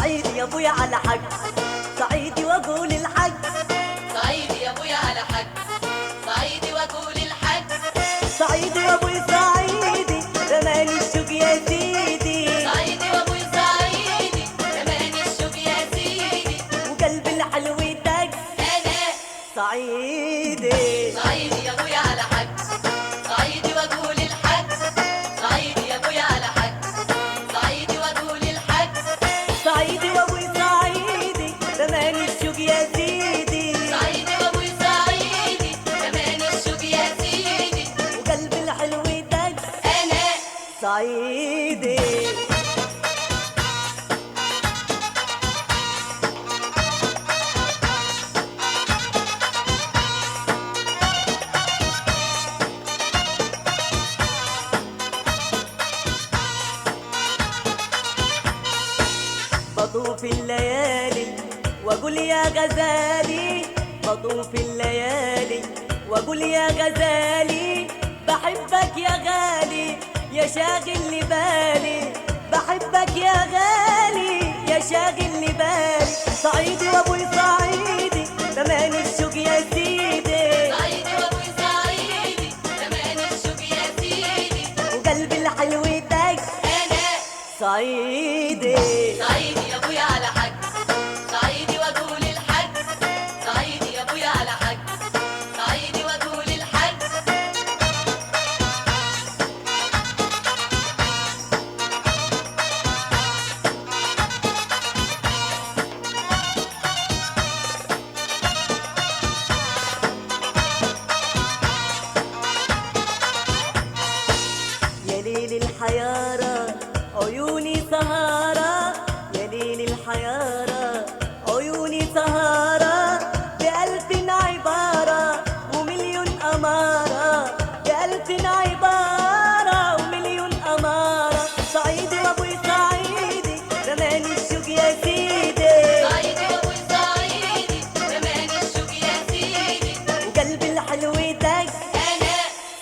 صعيدي يا ابويا على حق صعيدي واقول الحق صعيدي يا ابويا على حق صعيدي واقول الحق صعيدي وابوي صعيدي رماني الشوق يا سيدي صعيدي وابوي صعيدي كمان الشوق يا سيدي وقلبي الحلو دق انا صعيدي صعيدي يا ابويا على حق صعيدي واقول الحق صعيدي يا ابويا على حق صعيدي واقول الحق صعيدي وابوي صعيدي رماني الشوق يا سيدي صعيدي وابوي صعيدي كمان الشوق يا سيدي وقلبي الحلو دق انا صعيدي بطوف الليالي واقول يا غزالي بطوف الليالي واقول يا غزالي بحبك يا غالي يا شاغل لي بالي بحبك يا غالي يا شاغل لي بالي صعيدي وابوي صعيدي زمان الشوق يا سيدي صعيدي وابوي صعيدي كمان الشوق يا سيدي وقلبي الحلو دق انا صعيدي صعيدي يا ابويا على حق صعيدي واقول الحق صعيدي يا ابويا على حق صعيدي واقول الحق يا ليل الحيارة عيوني سهارة يا ليل الحيارة عيوني سهارة بألف عبارة ومليون أمارة بألف عبارة ومليون أمارة صعيدي وأبوي صعيدي رماني الشوق يا سيدي صعيدي وابوي صعيدي كمان الشوق يا سيدي وقلبي الحلو دق انا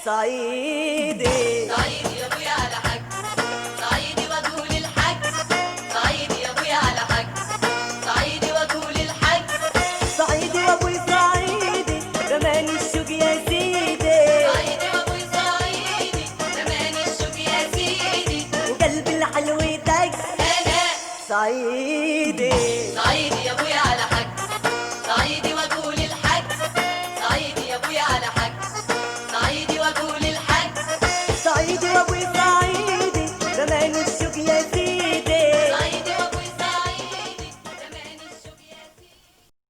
صعيدي صعيدي يا ابويا على حق صعيدي واقول الحق صعيدي يا ابويا على حق صعيدي واقول الحق صعيدي وأبوي صعيدي رماني الشوق يا سيدي صعيدي وابوي صعيدي كمان الشوق يا سيدي وقلبي الحلو دق انا صعيدي صعيدي يا ابويا على حق